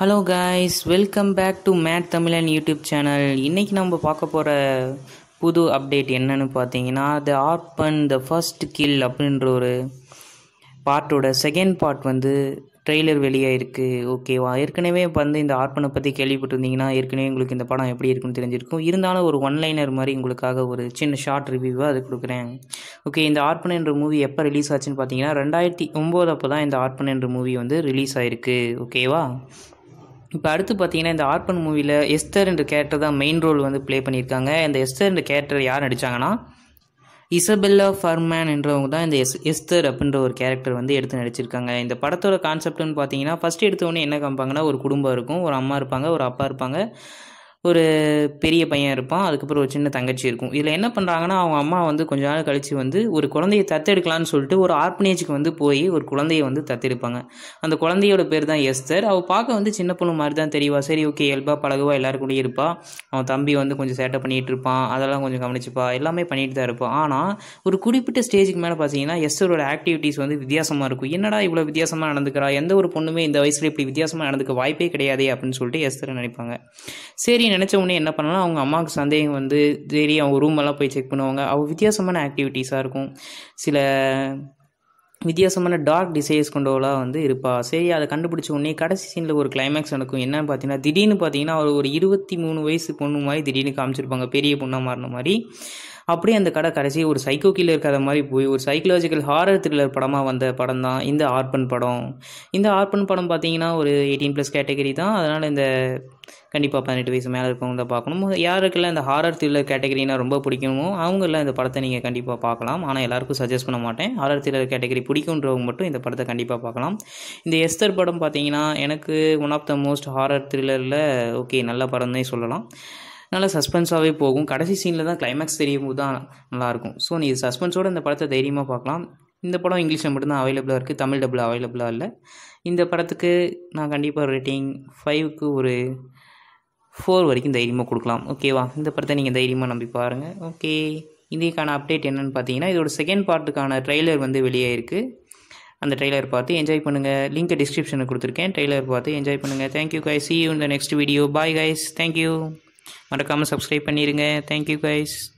hello guys welcome back to mad Tamizhan YouTube channel இன்றைக்கி நம்ம பார்க்க போகிற புது அப்டேட் என்னன்னு பார்த்தீங்கன்னா the orphan the first kill அப்படின்ற ஒரு பார்ட்டோட செகண்ட் பார்ட் வந்து ட்ரெய்லர் வெளியாயிருக்கு ஓகேவா ஏற்கனவே இப்போ வந்து இந்த ஆர்பனை பற்றி கேள்விப்பட்டிருந்தீங்கன்னா ஏற்கனவே உங்களுக்கு இந்த படம் எப்படி இருக்குன்னு தெரிஞ்சிருக்கும் இருந்தாலும் ஒரு ஒன்லைனர் மாதிரி உங்களுக்காக ஒரு சின்ன ஷார்ட் ரிவ்யூவாக அது கொடுக்குறேன் ஓகே இந்த ஆர்பன் என்ற மூவி எப்போ ரிலீஸ் ஆச்சுன்னு பார்த்தீங்கன்னா ரெண்டாயிரத்தி ஒம்பது அப்போ தான் இந்த ஆர்பன் என்ற மூவி வந்து ரிலீஸ் ஆயிருக்கு ஓகேவா இப்போ அடுத்து பார்த்தீங்கன்னா இந்த ஆர்பன் மூவியில் எஸ்தர் என்ற கேரக்டர் தான் மெயின் ரோல் வந்து ப்ளே பண்ணியிருக்காங்க இந்த எஸ்தர் என்ற கேரக்டர் யார் நடித்தாங்கன்னா இசபெல்லா ஃபர்மேன் என்றவங்க தான் இந்த எஸ் எஸ்தர் அப்படின்ற ஒரு கேரக்டர் வந்து எடுத்து நடிச்சிருக்காங்க இந்த படத்தோட கான்செப்ட்னு பார்த்தீங்கன்னா ஃபஸ்ட் எடுத்தோடனே என்ன காமிப்பாங்கன்னா ஒரு குடும்பம் இருக்கும் ஒரு அம்மா இருப்பாங்க ஒரு அப்பா இருப்பாங்க ஒரு பெரிய பையன் இருப்பான் அதுக்கப்புறம் ஒரு சின்ன தங்கச்சி இருக்கும் இதில் என்ன பண்ணுறாங்கன்னா அவங்க அம்மா வந்து கொஞ்ச நாள் கழித்து வந்து ஒரு குழந்தையை தத்தெடுக்கலான்னு சொல்லிட்டு ஒரு ஆர்பனேஜுக்கு வந்து போய் ஒரு குழந்தையை வந்து தத்தெடுப்பாங்க அந்த குழந்தையோட பேர் தான் எஸ்தர் அவள் பார்க்க வந்து சின்ன பொண்ணு மாதிரி தான் தெரியவா சரி ஓகே இயல்பா பழகுவா எல்லாரும் கூடயும் இருப்பா அவன் தம்பி வந்து கொஞ்சம் சேட்டை பண்ணிகிட்டு இருப்பான் அதெல்லாம் கொஞ்சம் கவனிச்சுப்பா எல்லாமே பண்ணிட்டு தான் இருப்பான் ஆனால் ஒரு குறிப்பிட்ட ஸ்டேஜுக்கு மேலே பார்த்தீங்கன்னா எஸ்தரோட ஆக்டிவிட்டீஸ் வந்து வித்தியாசமாக இருக்கும் என்னடா இவ்வளோ வித்தியாசமாக நடந்துக்கிறா எந்த ஒரு பொண்ணுமே இந்த வயசில் இப்படி வித்தியாசமாக நடந்துக்க வாய்ப்பே கிடையாதே அப்படின்னு சொல்லிட்டு எஸ்தரை நினைப்பாங்க சரி நினச்ச உடனே என்ன பண்ணலாம் அவங்க அம்மாவுக்கு சந்தேகம் வந்து சரி அவங்க ரூம் எல்லாம் போய் செக் பண்ணுவாங்க அவள் வித்தியாசமான ஆக்டிவிட்டீஸாக இருக்கும் சில வித்தியாசமான டார்க் டிசைர்ஸ் கொண்டவளாக வந்து இருப்பா சரி அதை கண்டுபிடிச்ச உடனே கடைசி சீனில் ஒரு கிளைமேக்ஸ் நடக்கும் என்னன்னு பார்த்தீங்கன்னா திடீர்னு பார்த்தீங்கன்னா அவர் ஒரு இருபத்தி மூணு வயசு பொண்ணு மாதிரி திடீர்னு காமிச்சிருப்பாங்க பெரிய பொண்ணாக மாறின மாதிரி அப்படியே அந்த கடை கடைசி ஒரு சைக்கோ கில்லர் கதை மாதிரி போய் ஒரு சைக்கலாஜிக்கல் ஹாரர் த்ரில்லர் படமாக வந்த படம் தான் இந்த ஆர்பன் படம் இந்த ஆர்பன் படம் பார்த்தீங்கன்னா ஒரு எயிட்டீன் ப்ளஸ் கேட்டகரி தான் அதனால் இந்த கண்டிப்பாக பதினெட்டு வயசு மேலே இருக்கவங்க தான் பார்க்கணும் யாருக்கெல்லாம் இந்த ஹாரர் த்ரில்லர் கேட்டகரினா ரொம்ப பிடிக்குமோ அவங்கெல்லாம் இந்த படத்தை நீங்கள் கண்டிப்பாக பார்க்கலாம் ஆனால் எல்லாருக்கும் சஜஸ்ட் பண்ண மாட்டேன் ஹாரர் த்ரில்லர் கேட்டகரி பிடிக்குன்றவங்க மட்டும் இந்த படத்தை கண்டிப்பாக பார்க்கலாம் இந்த எஸ்தர் படம் பார்த்தீங்கன்னா எனக்கு one of the most horror த்ரில்லரில் ஓகே நல்ல படம் தான் சொல்லலாம் நல்லா சஸ்பென்ஸாகவே போகும் கடைசி சீனில் தான் கிளைமேக்ஸ் தெரியும் போது தான் நல்லாயிருக்கும் ஸோ நீ சஸ்பென்ஸோடு இந்த படத்தை தைரியமாக பார்க்கலாம் இந்த படம் இங்கிலீஷில் மட்டும்தான் அவைலபிளாக இருக்குது தமிழ் டபுள் அவைலபிளாக இல்லை இந்த படத்துக்கு நான் கண்டிப்பாக ரேட்டிங் ஃபைவ்க்கு ஒரு ஃபோர் வரைக்கும் தைரியமாக கொடுக்கலாம் ஓகேவா இந்த படத்தை நீங்கள் தைரியமாக நம்பி பாருங்கள் ஓகே இதுக்கான அப்டேட் என்னென்னு பார்த்தீங்கன்னா இதோட செகண்ட் பார்ட்டுக்கான ட்ரெய்லர் வந்து வெளியே இருக்குது அந்த ட்ரெய்லர் பார்த்து என்ஜாய் பண்ணுங்கள் லிங்க்கை டிஸ்கிரிப்ஷனில் கொடுத்துருக்கேன் ட்ரெய்லர் பார்த்து என்ஜாய் பண்ணுங்கள் தேங்க்யூ கைஸ் சி யூ இந்த next video bye guys thank you மறக்காமல் சப்ஸ்கிரைப் பண்ணிடுங்க தேங்க்யூ கைஸ்